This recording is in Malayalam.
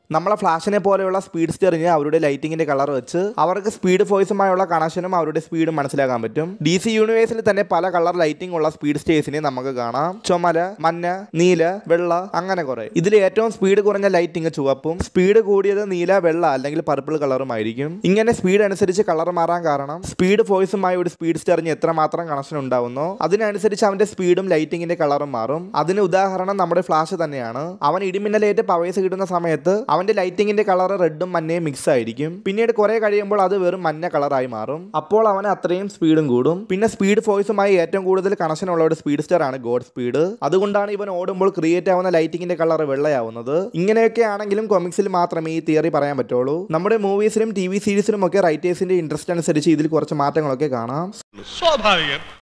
നമ്മളെ ഫ്ലാഷിനെ പോലെയുള്ള സ്പീഡ് സ്റ്റെറിന് അവരുടെ ലൈറ്റിങ്ങിന്റെ കളർ വെച്ച് അവർക്ക് സ്പീഡ് ഫോഴ്സുമായുള്ള കണക്ഷനും അവരുടെ സ്പീഡും മനസ്സിലാക്കാൻ പറ്റും ഡി സി യൂണിവേഴ്സിൽ തന്നെ പല കളർ ലൈറ്റിംഗ് ഉള്ള സ്പീഡ് സ്റ്റേഴ്സിനെ നമുക്ക് കാണാം ചുമല മഞ്ഞ നീല വെള്ള അങ്ങനെ കുറെ ഇതിൽ ഏറ്റവും സ്പീഡ് കുറഞ്ഞ ലൈറ്റിംഗ് ചുവപ്പും സ്പീഡ് കൂടിയത് നീല വെള്ള അല്ലെങ്കിൽ പർപ്പിൾ കളറുമായിരിക്കും ഇങ്ങനെ സ്പീഡ് അനുസരിച്ച് കളർ മാറാൻ കാരണം സ്പീഡ് ഫോഴ്സുമായി ഒരു സ്പീഡ് സ്റ്റെറിന് എത്രമാത്രം കണക്ഷൻ ഉണ്ടാവുന്നോ അതിനനുസരിച്ച് അവന്റെ സ്പീഡും ലൈറ്റിങ്ങിന്റെ കളറും മാറും അതിന് ഉദാഹരണം നമ്മുടെ ഫ്ലാഷ് തന്നെയാണ് അവൻ ഇടിമിന്നലേറ്റ് പവേഴ്സ് കിട്ടുന്ന സമയത്ത് അവന്റെ ലൈറ്റിങ്ങിന്റെ കളർ റെഡും മഞ്ഞയും മിക്സ് ആയിരിക്കും പിന്നീട് കുറെ കഴിയുമ്പോൾ അത് വെറും മഞ്ഞ കളറായി മാറും അപ്പോൾ അവന് അത്രയും സ്പീഡും കൂടും പിന്നെ സ്പീഡ് ഫോഴ്സുമായി ഏറ്റവും കൂടുതൽ കണക്ഷൻ ഉള്ള ഒരു സ്പീഡ് സ്റ്റർ ആണ് ഗോഡ് സ്പീഡ് അതുകൊണ്ടാണ് ഇവൻ ഓടുമ്പോൾ ക്രിയേറ്റ് ആവുന്ന ലൈറ്റിങ്ങിന്റെ കളർ വെള്ളയാവുന്നത് ഇങ്ങനെയൊക്കെ ആണെങ്കിലും കൊമിക്സിൽ മാത്രമേ ഈ തിയറി പറയാൻ പറ്റുള്ളൂ നമ്മുടെ മൂവീസിലും ടി വി സീരീസിലും ഒക്കെ റൈറ്റേഴ്സിന്റെ ഇൻട്രസ്റ്റ് അനുസരിച്ച് ഇതിൽ കുറച്ച് മാറ്റങ്ങളൊക്കെ കാണാം സ്വാഭാവികം